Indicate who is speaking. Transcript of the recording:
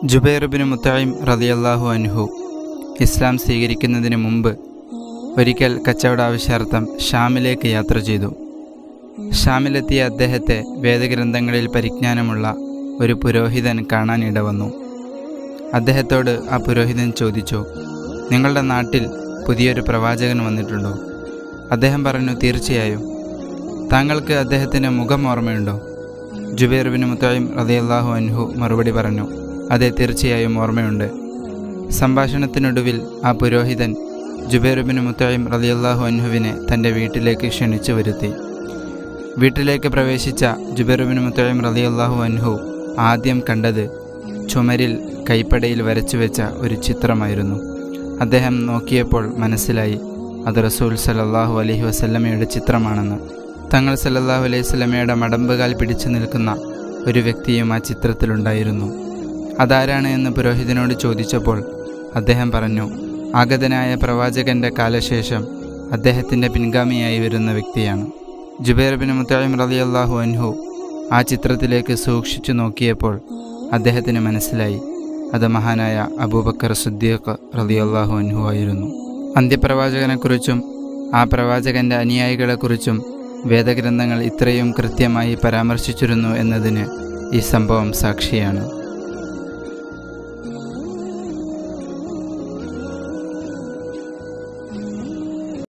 Speaker 1: Jubair bin മുത്തൈം റളിയല്ലാഹു അൻഹു ഇസ്ലാം സ്വീകരിക്കുന്നതിന് മുമ്പ് ഒരിക്കൽ കച്ചവട ആവശ്യാർത്ഥം ഷാമിലേക്ക് യാത്ര ചെയ്തു ഷാമിലെത്തിയ അദ്ദേഹത്തെ വേദഗ്രന്ഥങ്ങളിൽ പരിജ്ഞാനമുള്ള ഒരു പുരോഹിതൻ കാണാനിട വന്നു അദ്ദേഹത്തോട് ആ പുരോഹിതൻ ചോദിച്ചു നിങ്ങളുടെ നാട്ടിൽ പുതിയൊരു പ്രവാചകൻ വന്നിട്ടുണ്ടോ അദ്ദേഹം പറഞ്ഞു തീർച്ചയായും താങ്കൾക്ക് അദ്ദേഹത്തിൻ്റെ മുഖം ഓർമ്മയുണ്ടോ ജുബൈർ ബിൻ മുത്തൈം റളിയല്ലാഹു അൻഹു മറുപടി പറഞ്ഞു അതെ തീർച്ചയായും ഓർമ്മയുണ്ട് സംഭാഷണത്തിനൊടുവിൽ ആ പുരോഹിതൻ ജുബൈർ ബിൻ മുത്തൈം റളിയല്ലാഹു അൻഹുവിനെ തൻ്റെ വീട്ടിലേക്ക് ക്ഷണിച്ചു വരുത്തി വീട്ടിലേക്ക് പ്രവേശിച്ച ജുബൈർ ബിൻ മുത്തൈം റളിയല്ലാഹു അൻഹു ആദ്യം കണ്ടത് ചുമരിൽ കൈപ്പടയിൽ വരച്ചു വെച്ച ഒരു ചിത്രമായിരുന്നു അദ്ദേഹം നോക്കിയപ്പോൾ മനസ്സിലായി അത് റസൂൽ സല്ലല്ലാഹു അലൈഹി വസല്ലമയുടെ ചിത്രമാണെന്ന് തങ്ങൾ സല്ലല്ലാഹു അലൈഹി വസല്ലമയുടെ മടമ്പുകാൽ പിടിച്ചു നിൽക്കുന്ന ഒരു വ്യക്തിയും ആ ചിത്രത്തിലുണ്ടായിരുന്നു അതാരാണ് എന്ന് പുരോഹിതനോട് ചോദിച്ചപ്പോൾ അദ്ദേഹം പറഞ്ഞു ആഗതനായ പ്രവാചകന്റെ കാലശേഷം അദ്ദേഹത്തിൻ്റെ പിൻഗാമിയായി വരുന്ന വ്യക്തിയാണ് ജുബൈർ ബിൻ മുത്തൈം റളിയല്ലാഹു അൻഹു ആ ചിത്രത്തിലേക്ക് സൂക്ഷിച്ചു നോക്കിയപ്പോൾ അദ്ദേഹത്തിന് മനസ്സിലായി അത് മഹാനായ അബൂബക്കർ സുദ്ദീഖ് റളിയല്ലാഹു അൻഹു ആയിരുന്നു അന്ത്യപ്രവാചകനെക്കുറിച്ചും ആ പ്രവാചകന്റെ അനുയായികളെക്കുറിച്ചും വേദഗ്രന്ഥങ്ങൾ ഇത്രയും കൃത്യമായി പരാമർശിച്ചിരുന്നു എന്നതിന് ഈ സംഭവം സാക്ഷിയാണ്